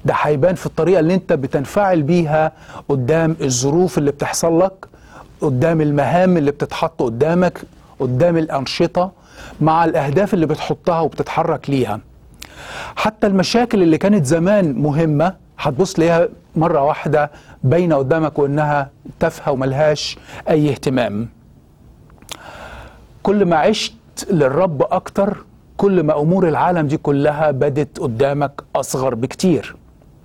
ده هيبان في الطريقة اللي انت بتنفعل بيها قدام الظروف اللي بتحصل لك قدام المهام اللي بتتحط قدامك قدام الأنشطة مع الأهداف اللي بتحطها وبتتحرك ليها حتى المشاكل اللي كانت زمان مهمة هتبص ليها مرة واحدة باينة قدامك وإنها تافهة وملهاش أي اهتمام كل ما عشت للرب أكتر كل ما أمور العالم دي كلها بدت قدامك أصغر بكتير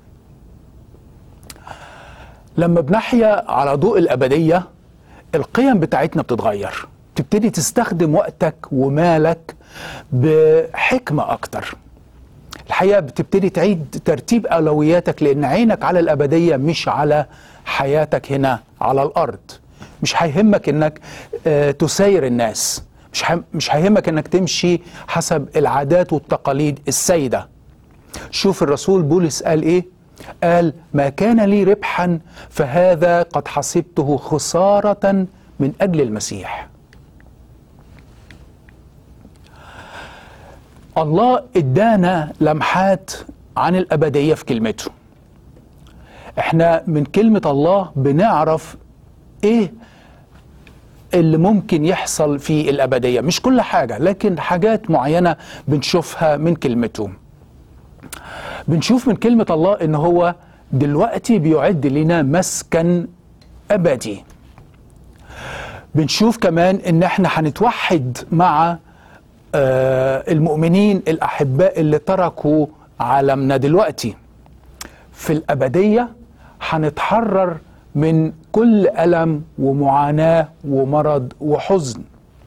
لما بنحيا على ضوء الأبدية القيم بتاعتنا بتتغير تبتدي تستخدم وقتك ومالك بحكمة أكتر الحقيقة بتبتدي تعيد ترتيب أولوياتك لأن عينك على الأبدية مش على حياتك هنا على الأرض مش هيهمك إنك آه، تساير الناس مش ه- مش هيهمك إنك تمشي حسب العادات والتقاليد السائدة شوف الرسول بولس قال إيه قال ما كان لي ربحا فهذا قد حسبته خسارة من أجل المسيح الله ادانا لمحات عن الأبدية في كلمته احنا من كلمة الله بنعرف ايه اللي ممكن يحصل في الأبدية مش كل حاجة لكن حاجات معينة بنشوفها من كلمته بنشوف من كلمة الله ان هو دلوقتي بيعد لنا مسكن أبدي بنشوف كمان ان احنا هنتوحد مع آه، المؤمنين الأحباء اللي تركوا عالمنا دلوقتي في الأبدية هنتحرر من كل ألم ومعاناة ومرض وحزن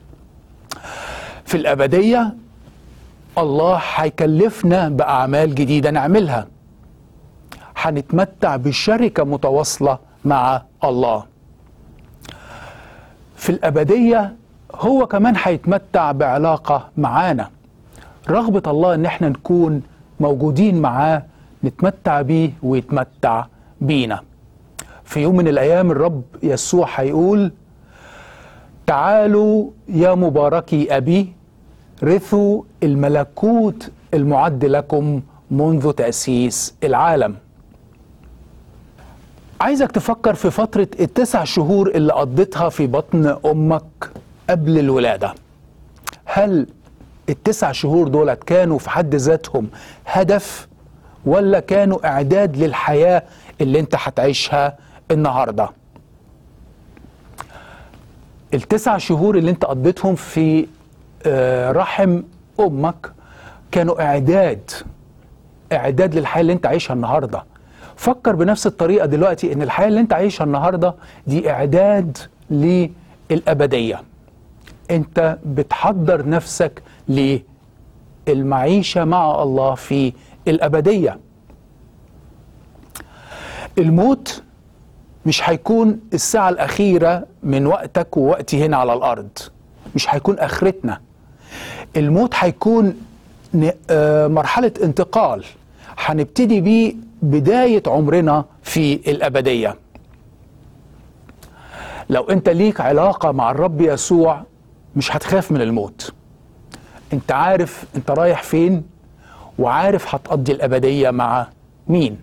في الأبدية الله هيكلفنا بأعمال جديدة نعملها هنتمتع بشركة متواصلة مع الله في الأبدية هو كمان هيتمتع بعلاقة معانا رغبة الله ان احنا نكون موجودين معاه نتمتع بيه ويتمتع بينا في يوم من الايام الرب يسوع هيقول تعالوا يا مباركي ابي رثوا الملكوت المعد لكم منذ تاسيس العالم عايزك تفكر في فترة التسع شهور اللي قضيتها في بطن أمك قبل الولادة هل التسع شهور دولت كانوا في حد ذاتهم هدف ولا كانوا إعداد للحياة اللي انت هتعيشها النهاردة التسع شهور اللي انت قضيتهم في آه، رحم أمك كانوا إعداد اعداد للحياه اللي انت عايشها النهارده فكر بنفس الطريقه دلوقتي ان الحياه اللي انت عايشها النهارده دي اعداد للابديه انت بتحضر نفسك للمعيشه مع الله في الابديه الموت مش هيكون الساعه الاخيره من وقتك ووقتي هنا على الارض مش هيكون اخرتنا الموت هيكون ن- آه، مرحلة انتقال هنبتدي بيه بداية عمرنا في الأبدية لو أنت ليك علاقة مع الرب يسوع مش هتخاف من الموت أنت عارف أنت رايح فين وعارف هتقضي الأبدية مع مين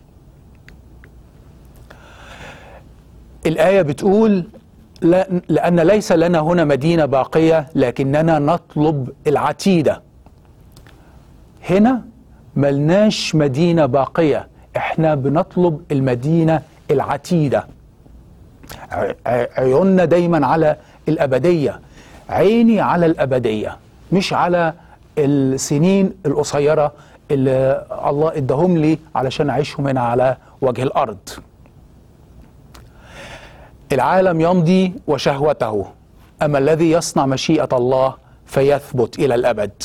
الآية بتقول لا لأن ليس لنا هنا مدينة باقية لكننا نطلب العتيدة هنا ملناش مدينة باقية احنا بنطلب المدينة العتيدة ع- ع- عيوننا دايما على الأبدية عيني على الأبدية مش على السنين القصيرة اللي الله اداهم لي علشان أعيشهم هنا على وجه الأرض العالم يمضي وشهوته أما الذي يصنع مشيئة الله فيثبت إلى الأبد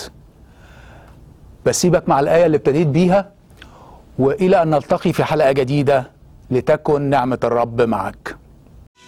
بسيبك مع الآية اللي ابتديت بيها وإلى أن نلتقي في حلقة جديدة لتكن نعمة الرب معك